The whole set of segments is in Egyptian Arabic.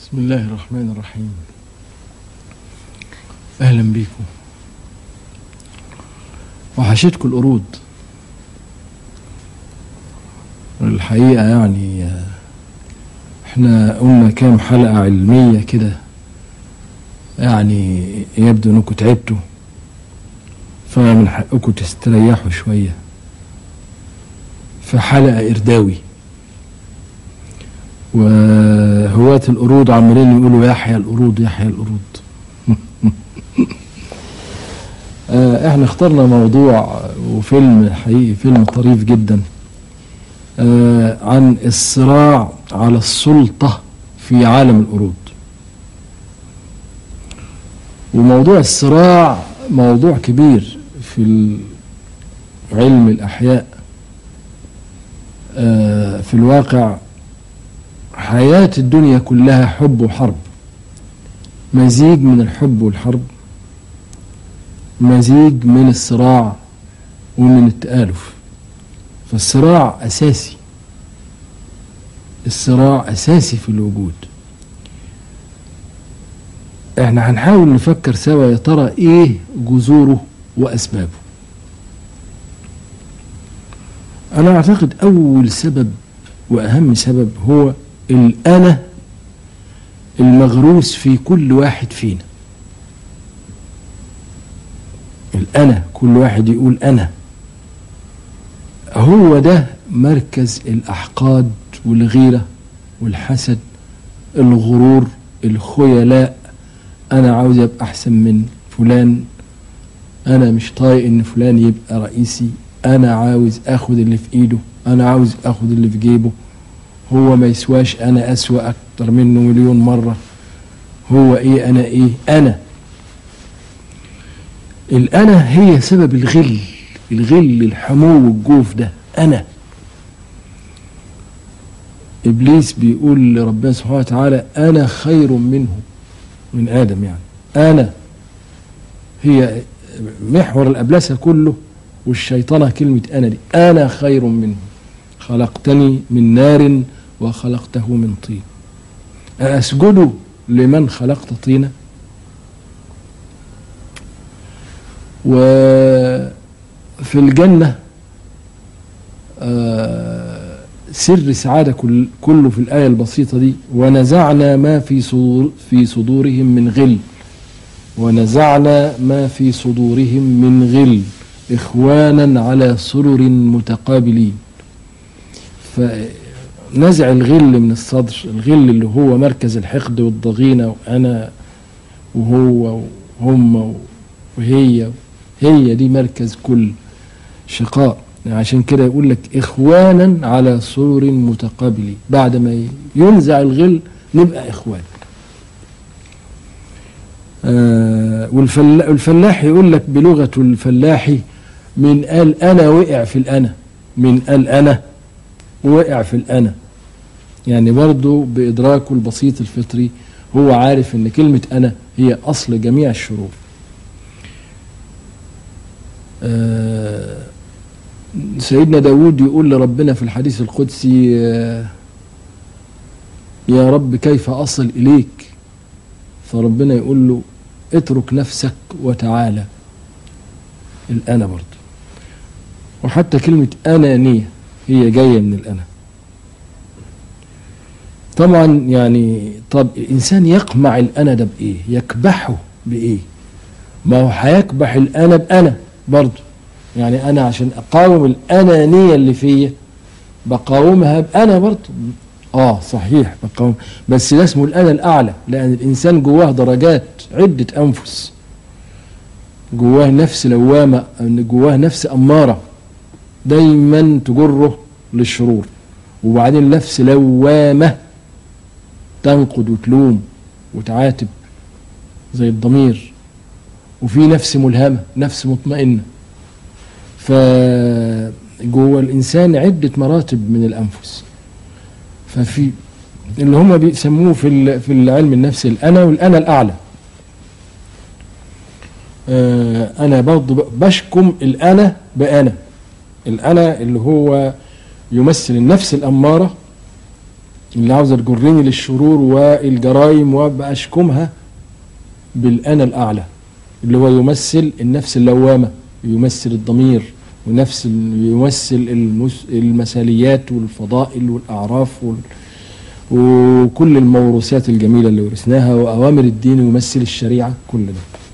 بسم الله الرحمن الرحيم اهلا بيكم وحشتكم القرود الحقيقة يعني آه، احنا قلنا كام حلقة علمية كده يعني يبدو انكم تعبتوا فمن حقكم تستريحوا شوية في حلقة إرداوي وهواة القرود عمالين يقولوا يحيى القرود يحيى القرود آه، احنا اخترنا موضوع وفيلم حقيقي فيلم طريف جدا آه، عن الصراع على السلطة في عالم القرود وموضوع الصراع موضوع كبير في علم الأحياء آه، في الواقع حياة الدنيا كلها حب وحرب مزيج من الحب والحرب مزيج من الصراع ومن التآلف فالصراع أساسي الصراع أساسي في الوجود احنا هنحاول نفكر سوا يا ترى ايه جذوره وأسبابه أنا أعتقد أول سبب وأهم سبب هو الأنا المغروس في كل واحد فينا الأنا كل واحد يقول أنا هو ده مركز الأحقاد والغيرة والحسد الغرور الخيلاء أنا عاوز أبقى أحسن من فلان أنا مش طايق إن فلان يبقى رئيسي أنا عاوز أخد اللي في إيده أنا عاوز أخد اللي في جيبه هو ما يسواش انا اسوأ اكتر منه مليون مرة هو ايه انا ايه انا الانا هي سبب الغل الغل الحمو والجوف ده انا ابليس بيقول لربنا سبحانه وتعالى انا خير منه من ادم يعني انا هي محور الابلسه كله والشيطانه كلمه انا دي انا خير منه خلقتني من نار وخلقته من طين أسجد لمن خلقت طينا وفي الجنة آه، سر السعادة كل كله في الآية البسيطة دي ونزعنا ما في صدور في صدورهم من غل ونزعنا ما في صدورهم من غل إخوانا على سرر متقابلين فنزع الغل من الصدر الغل اللي هو مركز الحقد والضغينة وأنا وهو وهم وهي هي دي مركز كل شقاء عشان كده يقول لك إخوانا على سرر متقابلين بعد ما ينزع الغل نبقى إخوان آه والفلاح يقول لك بلغة الفلاحي من قال أنا وقع في الأنا من قال أنا وقع في الأنا يعني برضه بإدراكه البسيط الفطري هو عارف ان كلمة أنا هي أصل جميع الشرور آه سيدنا داود يقول لربنا في الحديث القدسي آه يا رب كيف أصل إليك فربنا يقول له اترك نفسك وتعالى الأنا برضه وحتى كلمة أنانية هي جاية من الأنا طبعا يعني طب الإنسان يقمع الأنا ده بإيه يكبحه بإيه ما هو هيكبح الأنا بأنا برضه يعني أنا عشان أقاوم الأنانية اللي فيا بقاومها بأنا برضه اه صحيح بقاوم بس ده اسمه الأنا الأعلى لأن الإنسان جواه درجات عدة أنفس جواه نفس لوامة جواه نفس أمارة دايما تجره للشرور وبعدين نفس لوامة تنقد وتلوم وتعاتب زي الضمير وفي نفس ملهمة نفس مطمئنة فجوه الإنسان عدة مراتب من الأنفس ففي اللي هم بيسموه في في العلم النفسي الأنا والأنا الأعلى أنا برضه بشكم الأنا بأنا الأنا اللي هو يمثل النفس الأمارة اللي عاوزة تجرني للشرور والجرائم وابقى اشكمها بالانا الاعلى اللي هو يمثل النفس اللوامة يمثل الضمير ونفس ال- يمثل المس المثاليات والفضائل والاعراف وال وكل الموروثات الجميلة اللي ورثناها وأوامر الدين يمثل الشريعة كل ده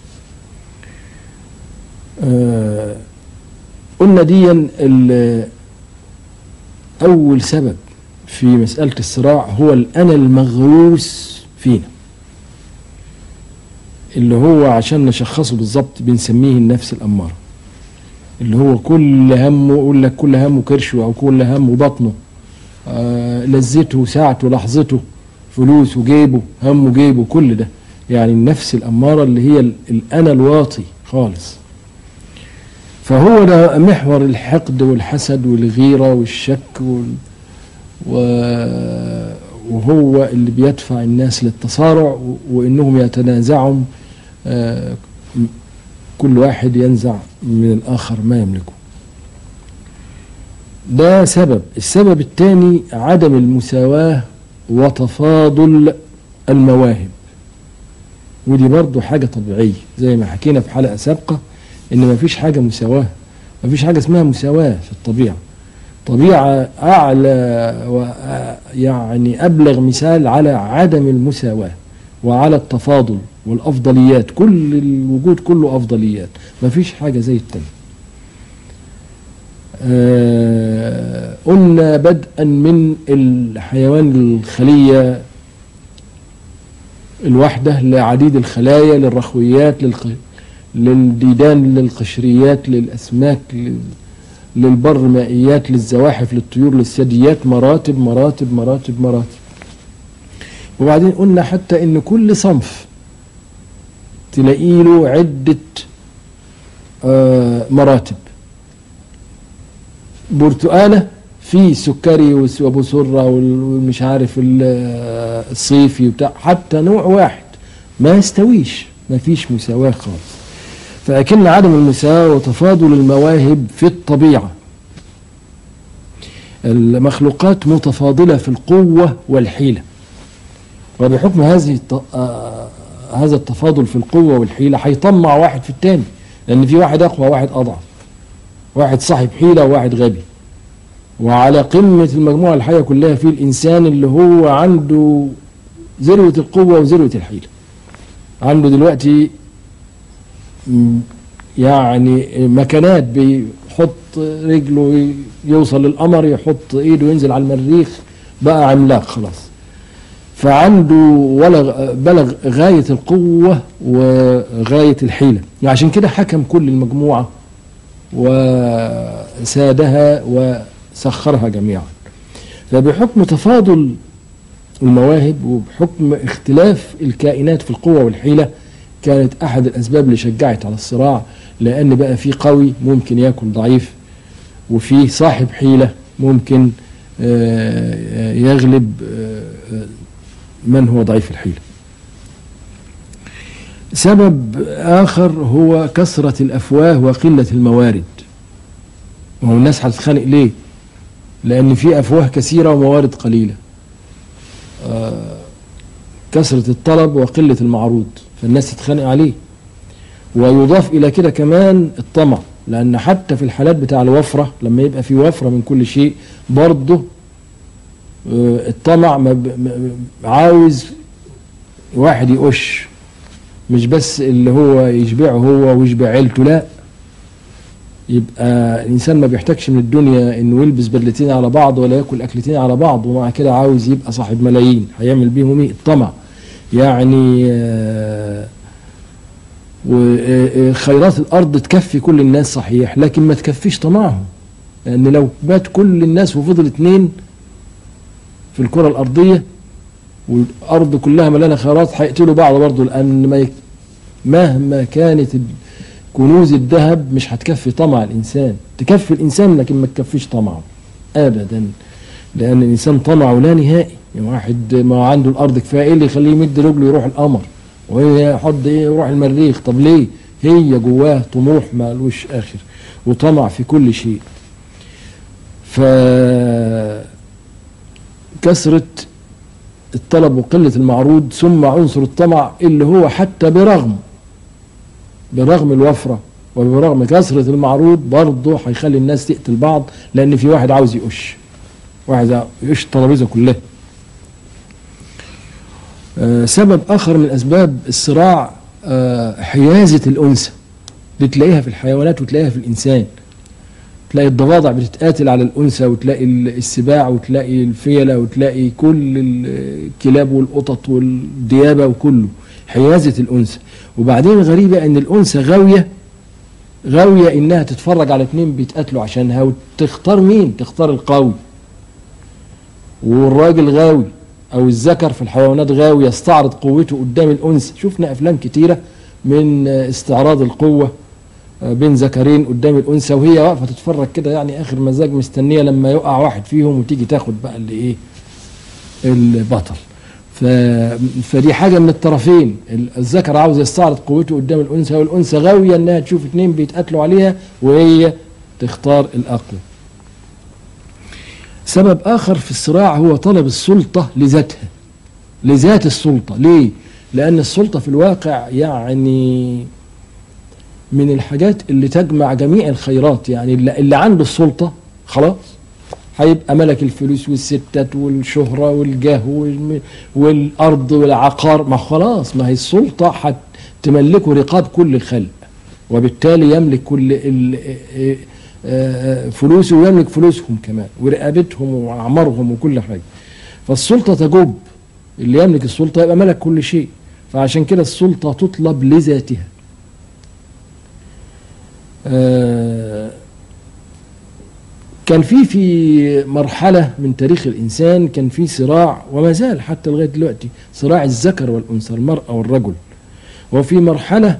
آه، قلنا دي ال- أول سبب في مسألة الصراع هو الأنا المغروس فينا اللي هو عشان نشخصه بالظبط بنسميه النفس الأمارة اللي هو كل همه يقول لك كل همه كرشه أو كل همه بطنه آه، لذته ساعته لحظته فلوسه جيبه همه جيبه كل ده يعني النفس الأمارة اللي هي ال- الأنا الواطي خالص فهو ده محور الحقد والحسد والغيرة والشك وال و- وهو اللي بيدفع الناس للتصارع و- وإنهم يتنازعهم آه، م- كل واحد ينزع من الآخر ما يملكه ده سبب السبب الثاني عدم المساواة وتفاضل المواهب ودي برضو حاجة طبيعية زي ما حكينا في حلقة سابقة ان مفيش حاجة مساواة مفيش حاجة اسمها مساواة في الطبيعة طبيعة أعلى ويعني أبلغ مثال على عدم المساواة وعلى التفاضل والأفضليات كل الوجود كله أفضليات مفيش حاجة زي التاني آه، قلنا بدءا من الحيوان الخلية الواحدة لعديد الخلايا للرخويات للق... للديدان للقشريات للأسماك لل... للبرمائيات للزواحف للطيور للثدييات مراتب مراتب مراتب مراتب وبعدين قلنا حتى ان كل صنف تلاقي له عدة آه، مراتب برتقانة في سكري وس- وابو سرة وال- والمش عارف ال- آه، الصيفي وبتاع حتى نوع واحد ما يستويش ما فيش مساواة خالص فأكن عدم المساواة وتفاضل المواهب في الطبيعة المخلوقات متفاضلة في القوة والحيلة وبحكم هذه الت... آه هذا التفاضل في القوة والحيلة هيطمع واحد في التاني لأن في واحد أقوى واحد أضعف واحد صاحب حيلة وواحد غبي وعلى قمة المجموعة الحية كلها في الإنسان اللي هو عنده ذروة القوة وذروة الحيلة عنده دلوقتي م- يعني مكانات بيحط رجله يوصل للقمر يحط ايده ينزل على المريخ بقى عملاق خلاص فعنده ولغ بلغ غاية القوة وغاية الحيلة يعني عشان كده حكم كل المجموعة وسادها وسخرها جميعا فبحكم تفاضل المواهب وبحكم اختلاف الكائنات في القوة والحيلة كانت أحد الأسباب اللي شجعت على الصراع لأن بقى في قوي ممكن ياكل ضعيف وفي صاحب حيلة ممكن آه، آه، يغلب آه، آه، من هو ضعيف الحيلة سبب آخر هو كثرة الأفواه وقلة الموارد وهو الناس هتتخانق ليه لأن في أفواه كثيرة وموارد قليلة آه، كثرة الطلب وقلة المعروض فالناس تتخانق عليه ويضاف إلى كده كمان الطمع لأن حتى في الحالات بتاع الوفرة لما يبقى في وفرة من كل شيء برضه آه، الطمع ما ب- ما- عاوز واحد يقش مش بس اللي هو يشبعه هو ويشبع عيلته لا يبقى الانسان ما بيحتاجش من الدنيا انه يلبس بدلتين على بعض ولا ياكل اكلتين على بعض ومع كده عاوز يبقى صاحب ملايين هيعمل بيهم ايه الطمع يعني آه، وخيرات الارض تكفي كل الناس صحيح لكن ما تكفيش طمعهم لان لو مات كل الناس وفضل اتنين في الكره الارضيه والارض كلها مليانه خيرات هيقتلوا بعض برضه لان ما يك... مهما كانت ال- كنوز الذهب مش هتكفي طمع الانسان تكفي الانسان لكن ما تكفيش طمعه ابدا لان الانسان طمعه لا نهائي يعني واحد ما عنده الارض كفايه ايه اللي يخليه يمد رجله يروح القمر ويحط ايه يروح المريخ طب ليه هي جواه طموح ما لوش اخر وطمع في كل شيء ف كثرة الطلب وقلة المعروض ثم عنصر الطمع اللي هو حتى برغم برغم الوفرة وبرغم كثرة المعروض برضه هيخلي الناس تقتل بعض لأن في واحد عاوز يقش واحد يقش الترابيزة كلها آه، سبب آخر من أسباب الصراع آه، حيازة الأنثى دي تلاقيها في الحيوانات وتلاقيها في الإنسان تلاقي الضفادع بتتقاتل على الأنثى وتلاقي السباع وتلاقي الفيلة وتلاقي كل الكلاب والقطط والديابة وكله حيازة الأنثى وبعدين غريبة أن الأنثى غاوية غاوية إنها تتفرج على اتنين بيتقاتلوا عشانها وتختار مين؟ تختار القوي والراجل غاوي أو الذكر في الحيوانات غاوي يستعرض قوته قدام الأنثى شفنا أفلام كتيرة من استعراض القوة بين ذكرين قدام الانثى وهي واقفه تتفرج كده يعني اخر مزاج مستنيه لما يقع واحد فيهم وتيجي تاخد بقى اللي ايه البطل ف... فدي حاجه من الطرفين الذكر عاوز يستعرض قوته قدام الانثى والانثى غاويه انها تشوف اتنين بيتقاتلوا عليها وهي تختار الاقوى سبب اخر في الصراع هو طلب السلطه لذاتها لذات السلطه ليه لان السلطه في الواقع يعني من الحاجات اللي تجمع جميع الخيرات يعني اللي, اللي عنده السلطة خلاص هيبقى ملك الفلوس والستات والشهرة والجاه والأرض والعقار ما خلاص ما هي السلطة هتملكه رقاب كل الخلق وبالتالي يملك كل فلوسه ويملك فلوسهم كمان ورقابتهم وأعمارهم وكل حاجة فالسلطة تجب اللي يملك السلطة يبقى ملك كل شيء فعشان كده السلطة تطلب لذاتها آه كان في في مرحلة من تاريخ الإنسان كان في صراع وما زال حتى لغاية دلوقتي صراع الذكر والأنثى المرأة والرجل وفي مرحلة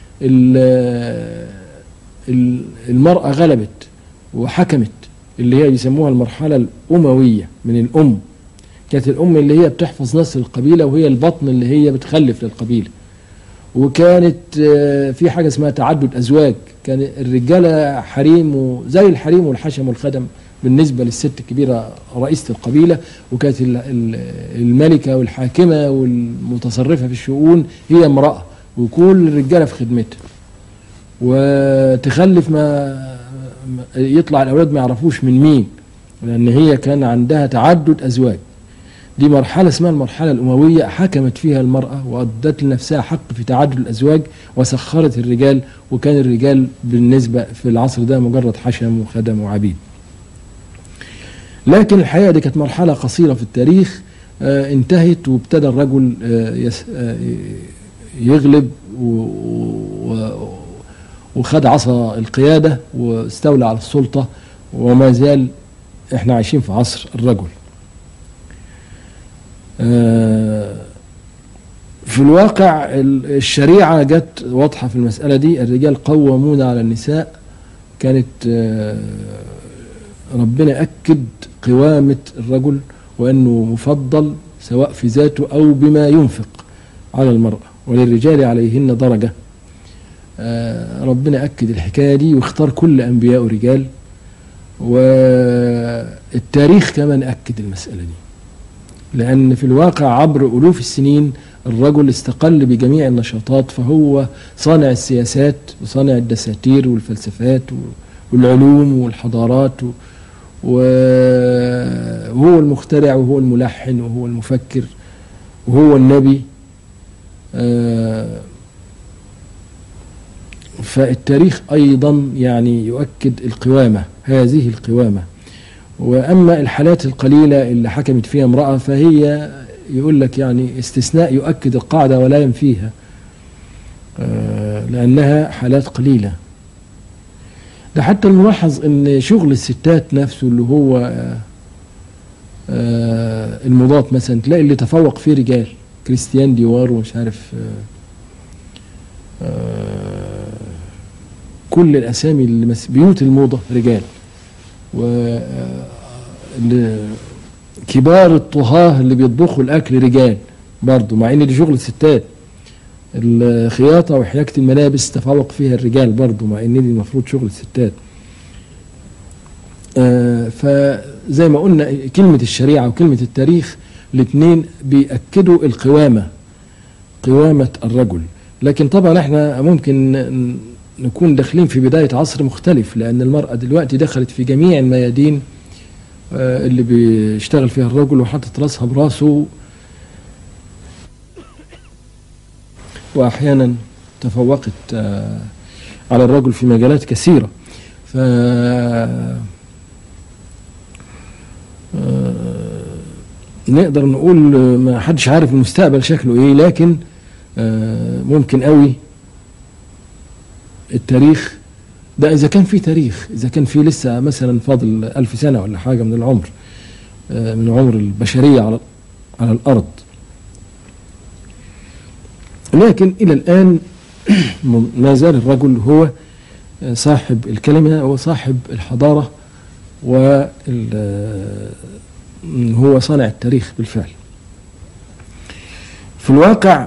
المرأة غلبت وحكمت اللي هي بيسموها المرحلة الأموية من الأم كانت الأم اللي هي بتحفظ نسل القبيلة وهي البطن اللي هي بتخلف للقبيلة وكانت في حاجة اسمها تعدد أزواج كان الرجالة حريم وزي الحريم والحشم والخدم بالنسبة للست الكبيرة رئيسة القبيلة وكانت الملكة والحاكمة والمتصرفة في الشؤون هي امرأة وكل الرجالة في خدمتها وتخلف ما يطلع الأولاد ما يعرفوش من مين لأن هي كان عندها تعدد أزواج دي مرحلة اسمها المرحلة الأموية حكمت فيها المرأة وأدت لنفسها حق في تعدد الأزواج وسخرت الرجال وكان الرجال بالنسبة في العصر ده مجرد حشم وخدم وعبيد لكن الحقيقة دي كانت مرحلة قصيرة في التاريخ آه انتهت وابتدى الرجل آه يس آه يغلب وخد عصا القيادة واستولى على السلطة وما زال احنا عايشين في عصر الرجل في الواقع الشريعة جت واضحة في المسألة دي الرجال قوامون على النساء كانت ربنا أكد قوامة الرجل وأنه مفضل سواء في ذاته أو بما ينفق على المرأة وللرجال عليهن درجة ربنا أكد الحكاية دي واختار كل أنبياء رجال والتاريخ كمان أكد المسألة دي لأن في الواقع عبر ألوف السنين الرجل استقل بجميع النشاطات فهو صانع السياسات وصانع الدساتير والفلسفات والعلوم والحضارات وهو المخترع وهو الملحن وهو المفكر وهو النبي فالتاريخ أيضا يعني يؤكد القوامة هذه القوامة وأما الحالات القليلة اللي حكمت فيها امرأة فهي يقول لك يعني استثناء يؤكد القاعدة ولا ينفيها لأنها حالات قليلة ده حتى الملاحظ ان شغل الستات نفسه اللي هو المضاد مثلا تلاقي اللي تفوق فيه رجال كريستيان ديوار ومش عارف كل الاسامي اللي بيوت الموضه رجال و كبار الطهاه اللي بيطبخوا الاكل رجال برضه مع ان دي شغل الستات الخياطه وحياكه الملابس تفوق فيها الرجال برضه مع ان دي المفروض شغل الستات آه فزي ما قلنا كلمه الشريعه وكلمه التاريخ الاثنين بيأكدوا القوامة قوامة الرجل لكن طبعا احنا ممكن ن- نكون داخلين في بداية عصر مختلف لأن المرأة دلوقتي دخلت في جميع الميادين آه، اللي بيشتغل فيها الرجل وحاطط راسها براسه وأحيانا تفوقت آه، على الرجل في مجالات كثيرة ف آه، نقدر نقول ما حدش عارف المستقبل شكله ايه لكن آه، ممكن قوي التاريخ ده اذا كان في تاريخ اذا كان في لسه مثلا فاضل ألف سنة ولا حاجة من العمر آه، من عمر البشرية على على الأرض لكن إلى الآن ما زال الرجل هو صاحب الكلمة وصاحب الحضارة وهو صانع التاريخ بالفعل في الواقع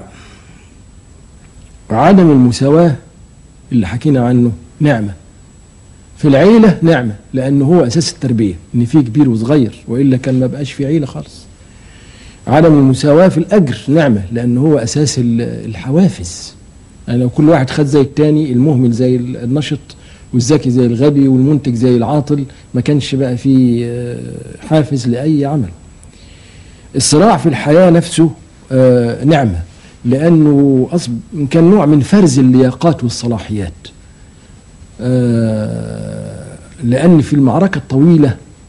عدم المساواة اللي حكينا عنه نعمة في العيلة نعمة لأنه هو أساس التربية إن في كبير وصغير وإلا كان ما بقاش في عيلة خالص عدم المساواة في الأجر نعمة لأنه هو أساس ال- الحوافز يعني لو كل واحد خد زي التاني المهمل زي النشط والذكي زي الغبي والمنتج زي العاطل ما كانش بقى فيه آه، حافز لأي عمل الصراع في الحياة نفسه آه، نعمة لأنه أصب كان نوع من فرز اللياقات والصلاحيات آه، لأن في المعركة الطويلة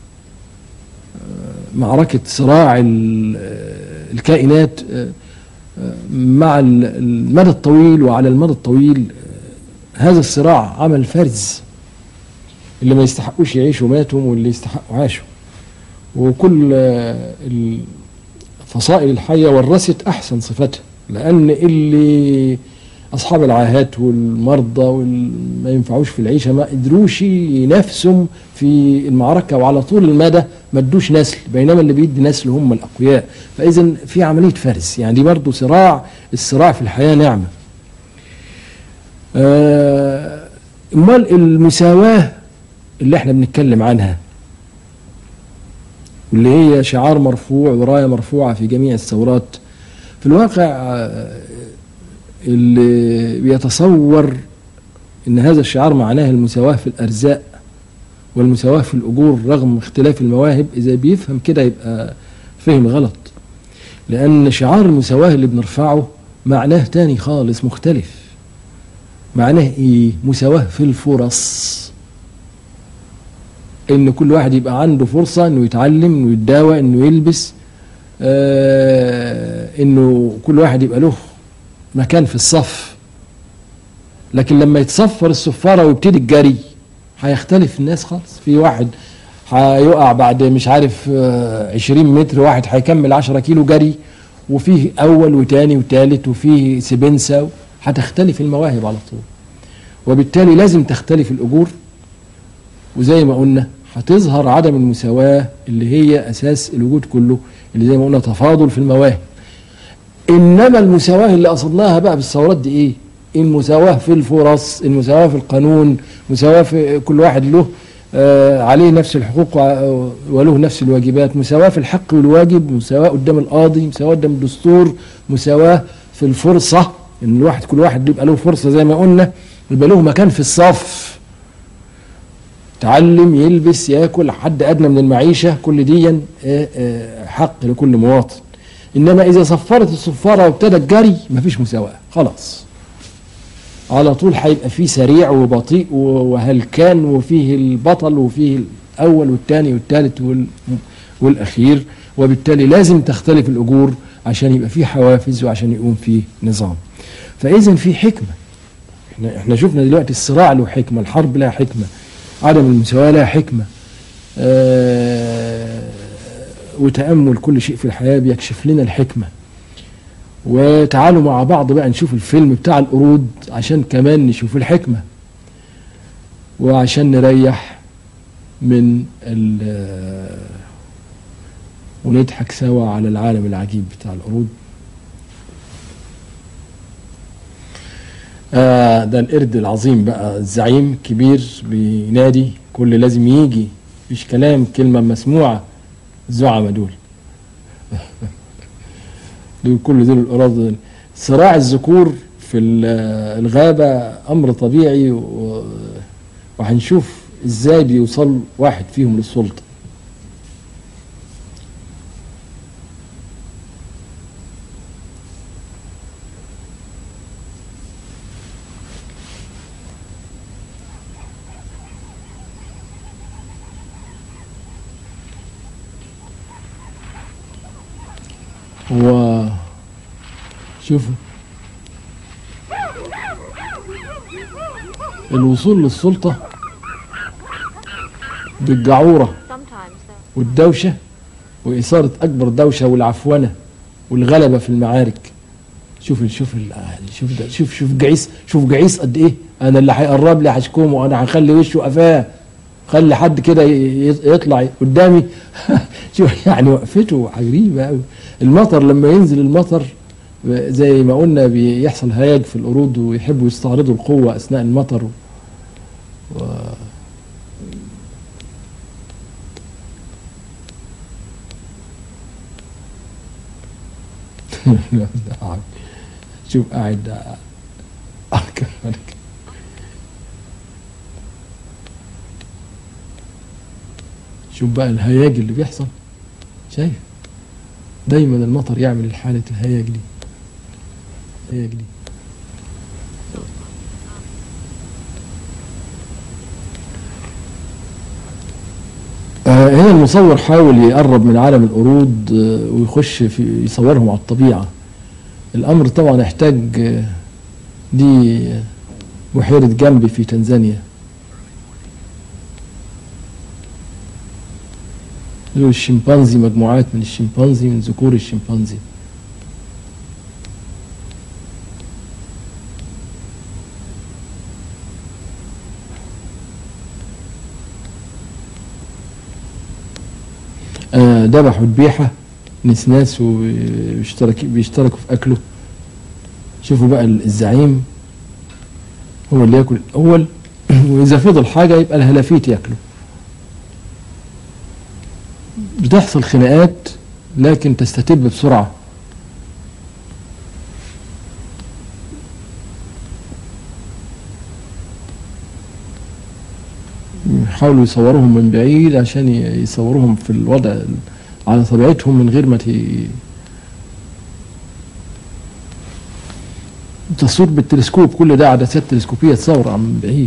آه، معركة صراع ال- آه، الكائنات آه، آه، مع ال- المدى الطويل وعلى المدى الطويل آه، هذا الصراع عمل فرز اللي ما يستحقوش يعيشوا ماتوا واللي يستحقوا عاشوا وكل آه، الفصائل الحية ورثت أحسن صفاتها لأن اللي أصحاب العاهات والمرضى والما ينفعوش في العيشة ما قدروش ينافسوا في المعركة وعلى طول المدى ما ادوش نسل بينما اللي بيدي نسل هم الأقوياء فإذا في عملية فرز يعني دي برضه صراع الصراع في الحياة نعمة آه، امال المساواة اللي احنا بنتكلم عنها واللي هي شعار مرفوع وراية مرفوعة في جميع الثورات في الواقع آه، اللي بيتصور ان هذا الشعار معناه المساواة في الارزاق والمساواة في الاجور رغم اختلاف المواهب اذا بيفهم كده يبقى فهم غلط لان شعار المساواة اللي بنرفعه معناه تاني خالص مختلف معناه ايه مساواة في الفرص ان كل واحد يبقى عنده فرصة انه يتعلم انه يتداوى انه يلبس آه انه كل واحد يبقى له مكان في الصف لكن لما يتصفر الصفارة ويبتدي الجري هيختلف الناس خالص في واحد هيقع بعد مش عارف آه، 20 متر واحد هيكمل 10 كيلو جري وفيه اول وتاني وتالت وفيه سبنسة هتختلف المواهب على طول وبالتالي لازم تختلف الاجور وزي ما قلنا هتظهر عدم المساواة اللي هي أساس الوجود كله اللي زي ما قلنا تفاضل في المواهب إنما المساواة اللي قصدناها بقى بالثورات دي إيه؟ المساواة في الفرص المساواة في القانون مساواة في كل واحد له آه عليه نفس الحقوق وع- وله نفس الواجبات مساواة في الحق والواجب مساواة قدام القاضي مساواة قدام الدستور مساواة في الفرصة إن الواحد كل واحد يبقى له فرصة زي ما قلنا يبقى له مكان في الصف تعلم يلبس ياكل حد ادنى من المعيشه كل دي آه، آه، حق لكل مواطن انما اذا صفرت الصفاره وابتدى الجري مفيش مساواه خلاص على طول هيبقى فيه سريع وبطيء و- وهلكان وفيه البطل وفيه الاول والثاني والثالث وال- والاخير وبالتالي لازم تختلف الاجور عشان يبقى فيه حوافز وعشان يقوم فيه نظام فاذا في حكمه احنا احنا شفنا دلوقتي الصراع له حكمه الحرب لها حكمه عدم المساواة لها حكمة آه وتأمل كل شيء في الحياة بيكشف لنا الحكمة وتعالوا مع بعض بقى نشوف الفيلم بتاع القرود عشان كمان نشوف الحكمة وعشان نريح من ال آه، ونضحك سوا على العالم العجيب بتاع القرود آه ده القرد العظيم بقى الزعيم كبير بينادي كل لازم يجي مفيش كلام كلمة مسموعة الزعمة دول دول كل دول الأراضي صراع الذكور في ال- الغابة أمر طبيعي و- وهنشوف إزاي بيوصل واحد فيهم للسلطة و شوفوا الوصول للسلطة بالجعورة Sometimes, though. والدوشة وإثارة أكبر دوشة والعفونة والغلبة في المعارك شوف شوف ال- شوف ده شوف شوف جعيس شوف جعيس قد إيه أنا اللي هيقرب لي هشكمه وأنا هخلي وشه قفاه خلي حد كده ي- ي- يطلع قدامي شوف يعني وقفته عجيبة أوي المطر لما ينزل المطر زي ما قلنا بيحصل هياج في القرود ويحبوا يستعرضوا القوة أثناء المطر و... شوف قاعد شوف بقى الهياج اللي بيحصل شايف دايما المطر يعمل حالة الهياج دي الهياج دي آه، هنا المصور حاول يقرب من عالم القرود آه، ويخش في يصورهم على الطبيعة الأمر طبعا يحتاج آه، دي بحيرة جنبي في تنزانيا دول الشمبانزي مجموعات من الشمبانزي من ذكور الشمبانزي آه، ذبحوا ذبيحة نسناس وبيشترك بيشتركوا في أكله شوفوا بقى الزعيم هو اللي ياكل الأول وإذا فضل حاجة يبقى الهلافيت ياكله بتحصل خناقات لكن تستتب بسرعة يحاولوا يصوروهم من بعيد عشان ي- يصوروهم في الوضع على طبيعتهم من غير ما ت- تصوير بالتلسكوب كل ده عدسات تلسكوبية تصور عن من بعيد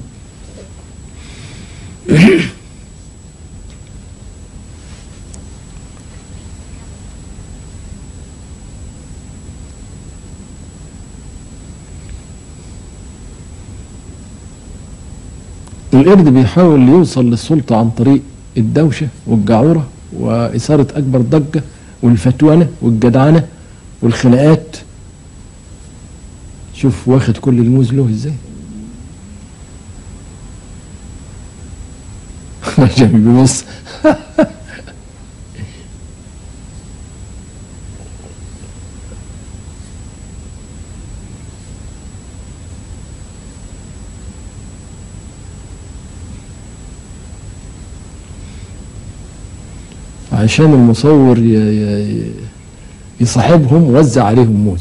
القرد بيحاول يوصل للسلطة عن طريق الدوشة والجعورة وإثارة أكبر ضجة والفتوانة والجدعنة والخناقات شوف واخد كل الموز له ازاي عشان بيبص عشان المصور ي- ي- ي- يصاحبهم وزع عليهم موز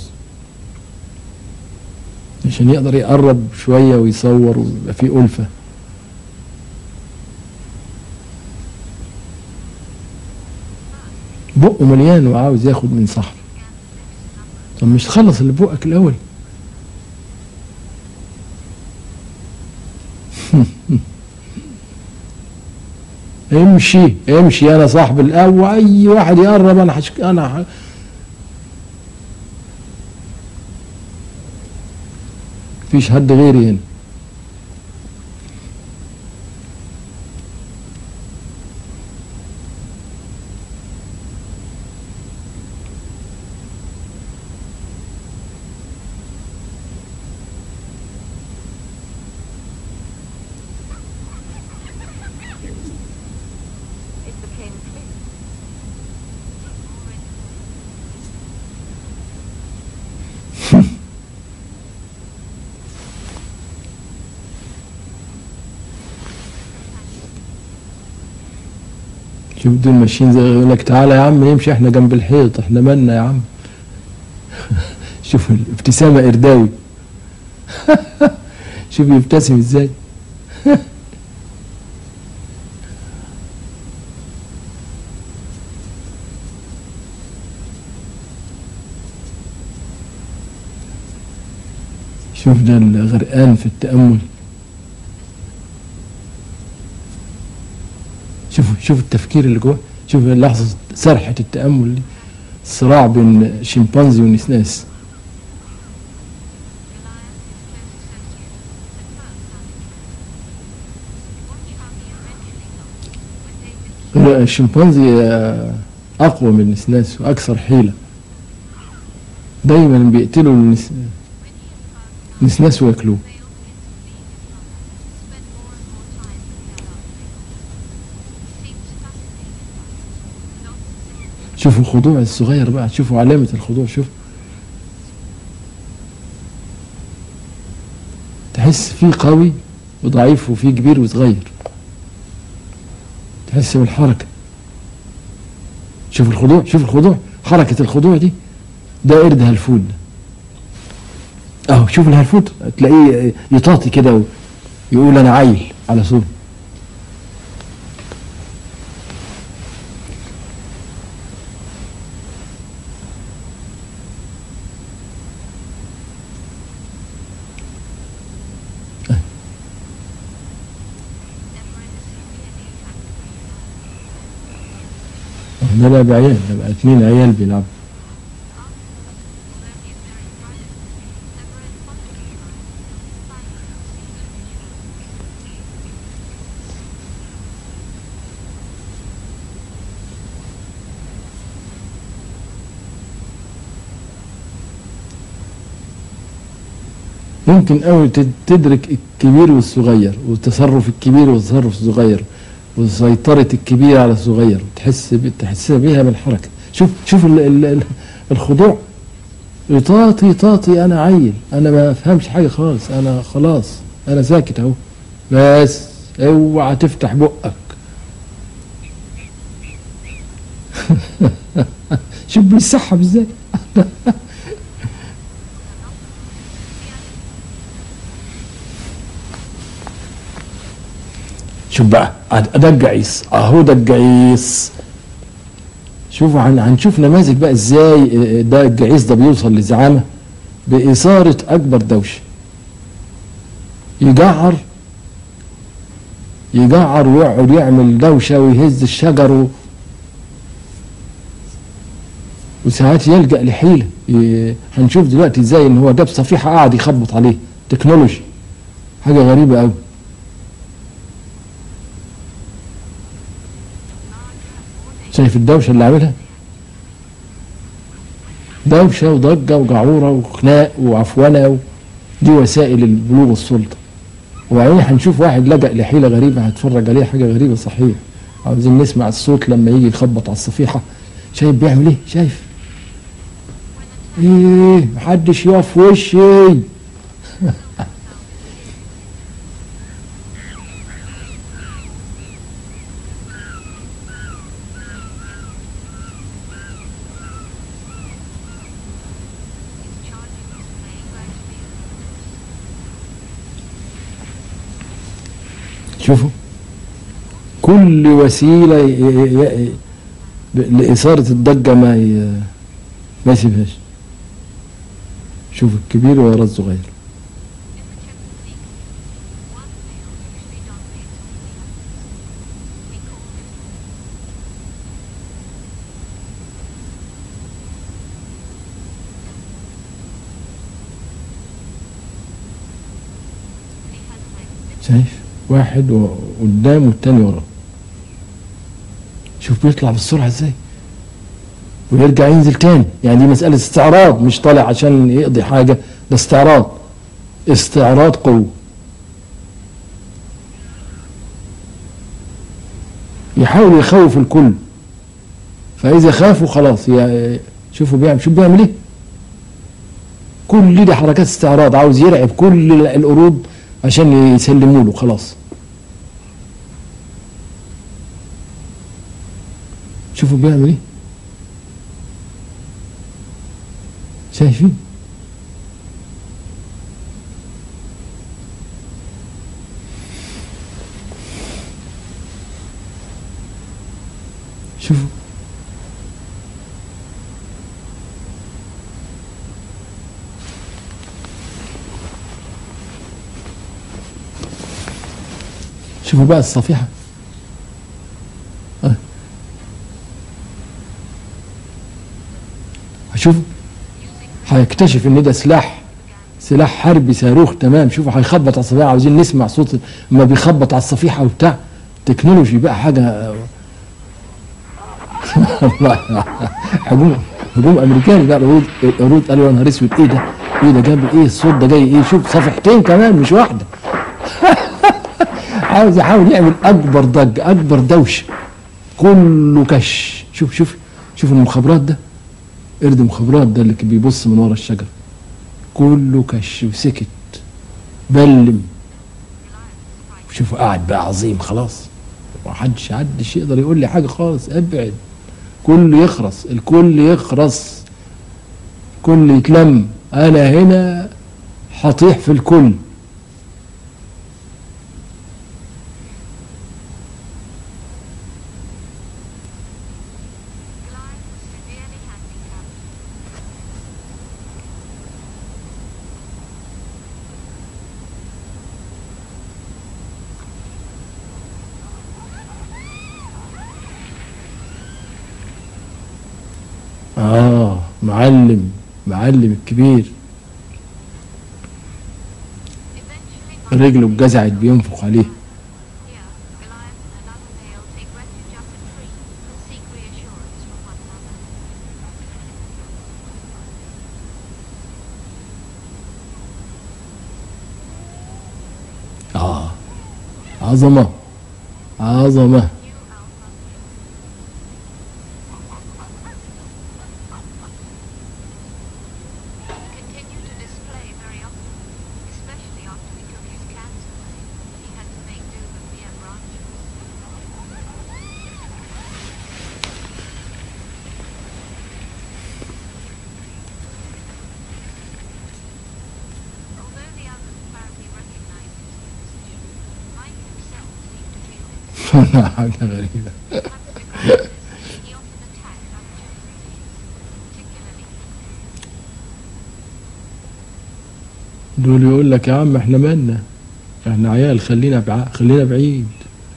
عشان يقدر يقرب شوية ويصور ويبقى فيه ألفة بقه مليان وعاوز ياخد من صاحبه طب مش تخلص اللي بقك الأول امشي امشي انا صاحب الاول اي واحد يقرب انا حشك انا ح... فيش حد غيري هنا It became clear. شوف دول ماشيين زي يقول لك تعالى يا عم نمشي احنا جنب الحيط احنا مالنا يا عم شوف الابتسامة إرداوي شوف يبتسم ازاي شوف ده الغرقان في التأمل شوف شوف التفكير اللي جوه شوف لحظة سرحة التأمل دي صراع بين شمبانزي ونسناس لا، الشمبانزي آه، أقوى من النسناس وأكثر حيلة دايما بيقتلوا النس- النسناس وياكلوه شوفوا الخضوع الصغير بقى شوفوا علامة الخضوع شوف تحس فيه قوي وضعيف وفيه كبير وصغير تحس بالحركة شوف الخضوع شوف الخضوع حركة الخضوع دي ده قرد هلفود ده اهو شوف الهلفود تلاقيه يطاطي كده ويقول انا عيل على طول ده بقى بعيال ده بقى اتنين عيال بيلعبوا ممكن قوي تدرك الكبير والصغير وتصرف الكبير والتصرف الصغير وسيطرة الكبير على الصغير تحس ب- تحس بيها بالحركة شوف شوف ال ال ال الخضوع يطاطي طاطي انا عيل انا ما افهمش حاجة خالص انا خلاص انا ساكت اهو بس اوعى تفتح بقك شوف بيسحب ازاي شوف بقى ده الجعيس اهو ده الجعيس شوفوا هن- هنشوف نماذج بقى ازاي ده الجعيس ده بيوصل لزعامه بإثارة أكبر دوشة يجعر يجعر ويقعد يعمل دوشة ويهز الشجر و... وساعات يلجأ لحيلة ي... هنشوف دلوقتي ازاي ان هو جاب صفيحة قاعد يخبط عليه تكنولوجي حاجة غريبة قوي شايف الدوشة اللي عاملها دوشة وضجة وجعورة وخناق وعفونة و... دي وسائل البلوغ السلطة وبعدين هنشوف واحد لجأ لحيلة غريبة هتفرج عليها حاجة غريبة صحيح عاوزين نسمع الصوت لما يجي يخبط على الصفيحة شايف بيعمل ايه شايف ايه محدش يقف في وشي شوفوا كل وسيلة ي- ي- ي- لإثارة الضجة ما ي- ما يسيبهاش شوف الكبير ورا الصغير شايف واحد و- قدام والتاني وراه شوف بيطلع بالسرعة ازاي ويرجع ينزل تاني يعني دي مسألة استعراض مش طالع عشان يقضي حاجة ده استعراض استعراض قوة يحاول يخوف الكل فإذا خافوا خلاص يا- شوفوا بيعمل شوف بيعمل ايه كل دي حركات استعراض عاوز يرعب كل ال- القرود عشان يسلموا له خلاص شوفوا بيعمل ايه شايفين شوفوا شوفوا بقى الصفيحة آه. شوفوا هيكتشف ان ده سلاح سلاح حربي صاروخ تمام شوفوا هيخبط على الصفيحة عاوزين نسمع صوت ما بيخبط على الصفيحة وبتاع تكنولوجي بقى حاجة هجوم هجوم امريكاني بقى القرود القرود قالوا يا نهار اسود ايه ده؟ ايه ده جاب ايه الصوت ده جاي ايه؟ شوف صفحتين كمان مش واحده. عاوز يحاول يعمل اكبر ضجه اكبر دوشه. كله كش شوف شوف شوف المخابرات ده قرد مخابرات ده اللي كان بيبص من ورا الشجره. كله كش وسكت بلم شوفوا قاعد بقى عظيم خلاص محدش حدش يقدر يقول لي حاجه خالص ابعد كله يخرس الكل يخرس كل يتلم انا هنا هطيح في الكل Goliath was severely handicapped. اه معلم معلم الكبير Eventually, رجله اتجزعت بينفخ عليه here, Goliath and another male take refuge up a tree and seek reassurance from one another. اه عظمه عظمه New alpha. Continued to display very often, especially after we took his cats away. He had to make do with mere branches. Although the others apparently recognized his new position, Mike himself seemed to feel it. حاجه غريبه Perhaps because of this, he often attacked unchosen beings, particularly دول يقول لك يا عم احنا مالنا احنا عيال خلينا بع... خلينا بعيد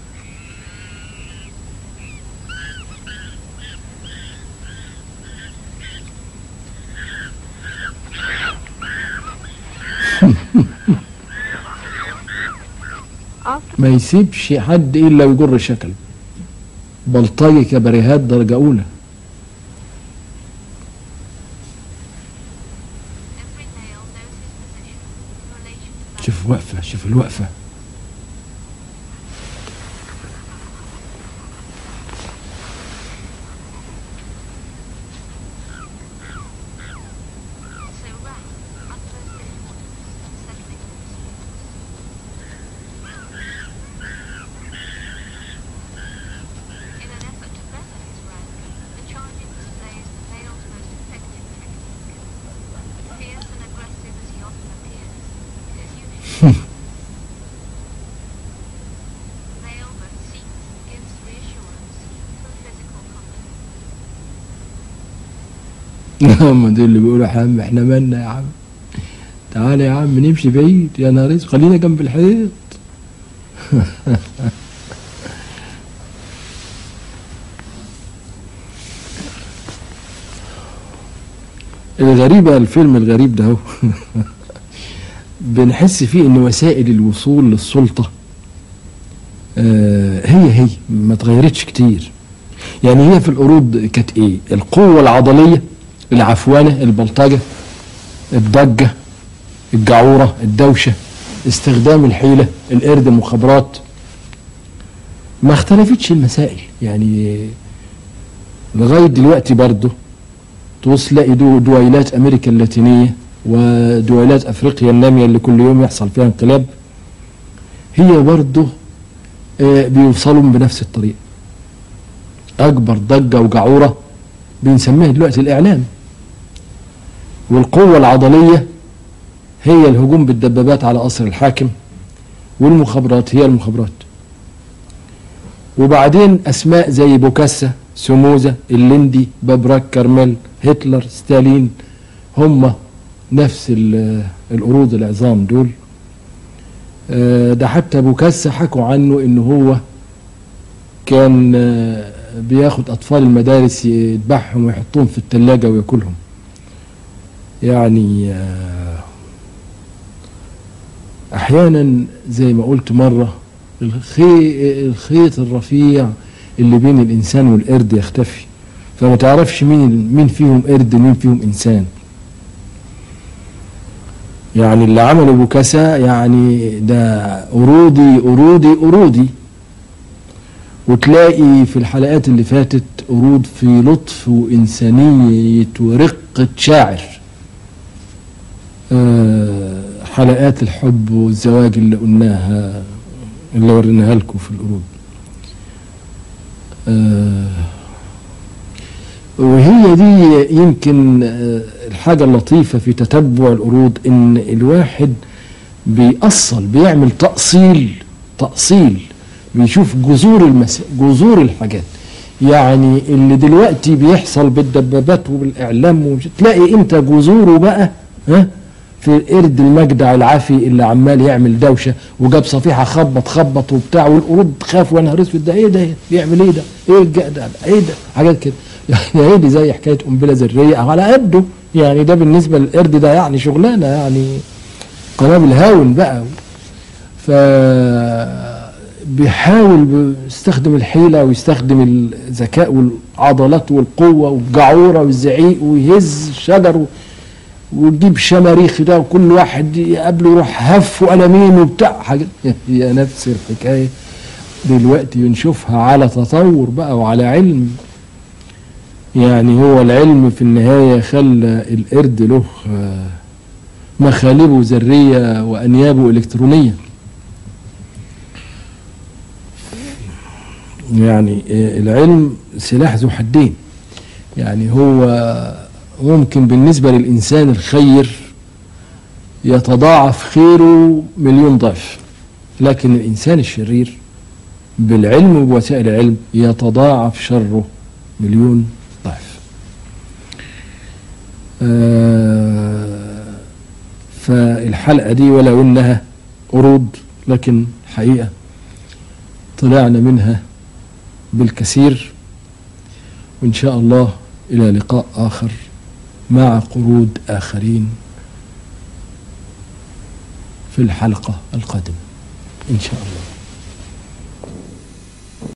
After ما يسيبش حد الا ويجر شكله بلطجي كباريهات درجه اولى every male knows his position in relation to that شوف وقفه شوف الوقفه so rank, utmost importance, settling all disputes. In an effort to better his rank, the charging displays the male's most effective technique. Fierce and aggressive as he often appears, it is usually male both seeks and gives reassurance through physical contact. هم دول اللي بيقولوا يا عم احنا مالنا يا عم تعالى يا عم نمشي بعيد يا نهار اسود خلينا جنب الحيط الغريبة الفيلم الغريب ده هو بنحس فيه ان وسائل الوصول للسلطة آه، هي هي ما اتغيرتش كتير يعني هي في القرود كانت ايه القوة العضلية العفوانة البلطجة الضجة الجعورة الدوشة استخدام الحيلة القرد المخابرات ما اختلفتش المسائل يعني لغاية دلوقتي برضه تبص تلاقي دو دويلات أمريكا اللاتينية ودويلات أفريقيا النامية اللي كل يوم يحصل فيها انقلاب هي برضه آه، بيوصلوا بنفس الطريقة أكبر ضجة وجعورة بنسميها دلوقتي الإعلام والقوة العضلية هي الهجوم بالدبابات على قصر الحاكم والمخابرات هي المخابرات وبعدين أسماء زي بوكاسا سموزة الليندي بابراك كارميل هتلر ستالين هم نفس ال- القرود العظام دول آه، ده حتى بوكاسا حكوا عنه ان هو كان آه، بياخد اطفال المدارس يذبحهم ويحطهم في الثلاجه وياكلهم يعني آه، احيانا زي ما قلت مره الخي... الخيط الرفيع اللي بين الانسان والقرد يختفي فما تعرفش مين مين فيهم قرد ومين فيهم انسان يعني اللي عمله بوكاسا يعني ده قرودي قرودي قرودي وتلاقي في الحلقات اللي فاتت قرود في لطف وإنسانية ورقة شاعر آه، حلقات الحب والزواج اللي قلناها اللي وريناها لكم في القرود آه، وهي دي يمكن آه، الحاجة اللطيفة في تتبع القرود إن الواحد بيأصل بيعمل تأصيل تأصيل بيشوف جذور المس... جذور الحاجات يعني اللي دلوقتي بيحصل بالدبابات وبالإعلام ومش... تلاقي أنت جذوره بقى ها في القرد المجدع العافي اللي عمال يعمل دوشه وجاب صفيحه خبط خبط وبتاع والقرود تخاف وانا نهار اسود ده ايه ده بيعمل ايه ده؟ ايه الج- ده ايه ده؟ حاجات كده يعني هي دي زي حكايه قنبله ذريه او على قده يعني ده بالنسبه للقرد ده يعني شغلانه يعني قنابل هاون بقى ف بيحاول يستخدم الحيلة ويستخدم الذكاء والعضلات والقوة والجعورة والزعيق ويهز الشجر و- وتجيب شماريخ ده وكل واحد يقابله يروح هف وقلمين وبتاع حاجة هي نفس الحكاية دلوقتي بنشوفها على تطور بقى وعلى علم يعني هو العلم في النهاية خلى القرد له آه، مخالبه ذرية وأنيابه إلكترونية يعني آه، العلم سلاح ذو حدين يعني هو ممكن بالنسبة للإنسان الخير يتضاعف خيره مليون ضعف لكن الإنسان الشرير بالعلم وبوسائل العلم يتضاعف شره مليون ضعف آه، فالحلقة دي ولو إنها قرود لكن حقيقة طلعنا منها بالكثير وإن شاء الله إلى لقاء آخر مع قرود آخرين في الحلقة القادمة إن شاء الله